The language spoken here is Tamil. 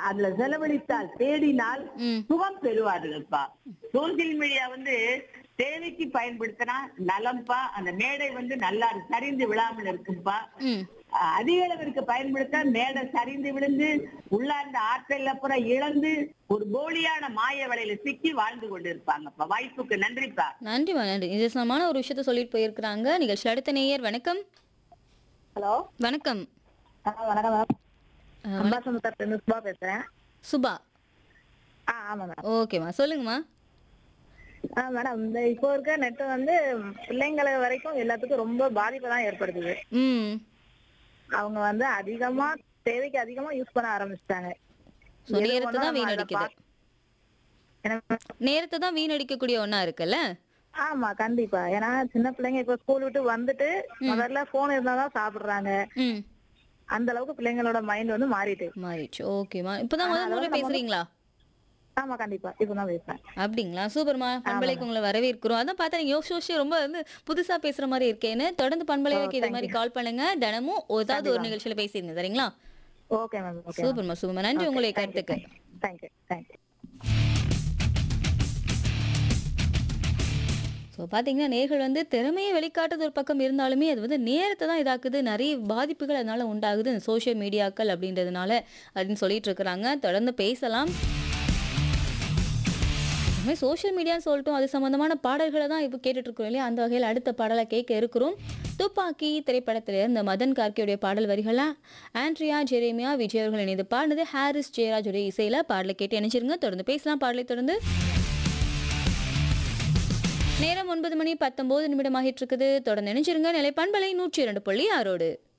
அதுல செலவழித்தால் தேடினால் ம் சுகம் பெறுவார்கள்ப்பா சோசியல் மீடியா வந்து தேவைக்கு பயன்படுத்தினா நலம்பா அந்த மேடை வந்து நல்லா சரிந்து விழாமல் இருக்கும்பா ம் அஹ் அதிக அளவிற்கு பயன்படுத்த மேடை சரிந்து விழுந்து உள்ளார்ந்த ஆற்றல் அப்புறம் இழந்து ஒரு போலியான மாய வலையில சிக்கி வாழ்ந்து கொண்டு இருப்பாங்கப்பா வாய்ப்புக்கு நன்றிப்பா நன்றிமா நன்றி நிதர்சனமான ஒரு விஷயத்த சொல்லிட்டு போயிருக்கிறாங்க நிகழ்ச்சி அடுத்த நேயர் வணக்கம் ஹலோ வணக்கம் வணக்கம் மேம் அஹ், அம்பாசமுத்திரத்துல சுபா பேசுறேன் சுபா ஆ ஆமா மேம் ஓகேம்மா சொல்லுங்கம்மா ஆ மேடம் இந்த இப்போ இருக்க நெட் வந்து பிள்ளைங்களை வரைக்கும் எல்லாத்துக்கும் ரொம்ப பாதிப்பை தான் ஏற்படுத்துது ம் அவங்க வந்து அதிகமா தேவைக்கு அதிகமா யூஸ் பண்ண ஆரம்பிச்சிட்டாங்க ஸோ நேரத்தை தான் வீணடிக்குது நேரத்தை தான் வீணடிக்கக்கூடிய ஒன்றா இருக்குல்ல ஆமா கண்டிப்பா ஏன்னா சின்ன பிள்ளைங்க இப்ப ஸ்கூல் விட்டு வந்துட்டு முதல்ல போன் இருந்தாதான் சாப்பிடுறாங்க ம் அந்த அளவுக்கு பிள்ளைங்களோட மைண்ட் வந்து மாறிட்டு மாறிடுச்சு ஓகேம்மா இப்போதான் முதல் முறை பேசுறீங்களா ஆமா கண்டிப்பா இப்பதான் பேசுறேன் அப்படிங்களா சூப்பர்மா பண்பலைக்கு உங்களை வரவேற்கிறோம் அதான் பார்த்தா நீங்க யோசிச்சு யோசிச்சு ரொம்ப வந்து புதுசா பேசுற மாதிரி இருக்கேன்னு தொடர்ந்து பண்பலைக்கு இதே மாதிரி கால் பண்ணுங்க தினமும் ஏதாவது ஒரு நிகழ்ச்சியில பேசிருங்க சரிங்களா ஓகே மேம் ஓகே சூப்பர்மா சூப்பர்மா நன்றி உங்களுடைய கருத்துக்கு தேங்க்யூ தேங்க்யூ ஸோ பார்த்தீங்கன்னா நேர்கள் வந்து திறமையை வெளிக்காட்டுறது ஒரு பக்கம் இருந்தாலுமே அது வந்து நேரத்தை தான் இதாக்குது நிறைய பாதிப்புகள் அதனால உண்டாகுது இந்த சோஷியல் மீடியாக்கள் அப்படின்றதுனால அப்படின்னு சொல்லிட்டு இருக்கிறாங்க தொடர்ந்து பேசலாம் இதுமாதிரி சோஷியல் மீடியான்னு சொல்லிட்டோம் அது சம்மந்தமான பாடல்களை தான் இப்போ கேட்டுட்டு இருக்கோம் இல்லையா அந்த வகையில் அடுத்த பாடலை கேட்க இருக்கிறோம் துப்பாக்கி திரைப்படத்தில் இருந்த மதன் கார்கேவுடைய பாடல் வரிகளாக ஆண்ட்ரியா ஜெரேமியா விஜய் அவர்கள் இணைந்து பாடினது ஹாரிஸ் ஜெயராஜுடைய இசையில் பாடலை கேட்டு இணைச்சிருங்க தொடர்ந்து பேசலாம் பாடலை தொடர்ந்து நேரம் ஒன்பது மணி பத்தொன்பது நிமிடமாகிட்டு இருக்குது தொடர்ந்து நினைச்சிருங்க நிலை பண்பலை நூற்றி இரண்டு புள்ளி ஆறோடு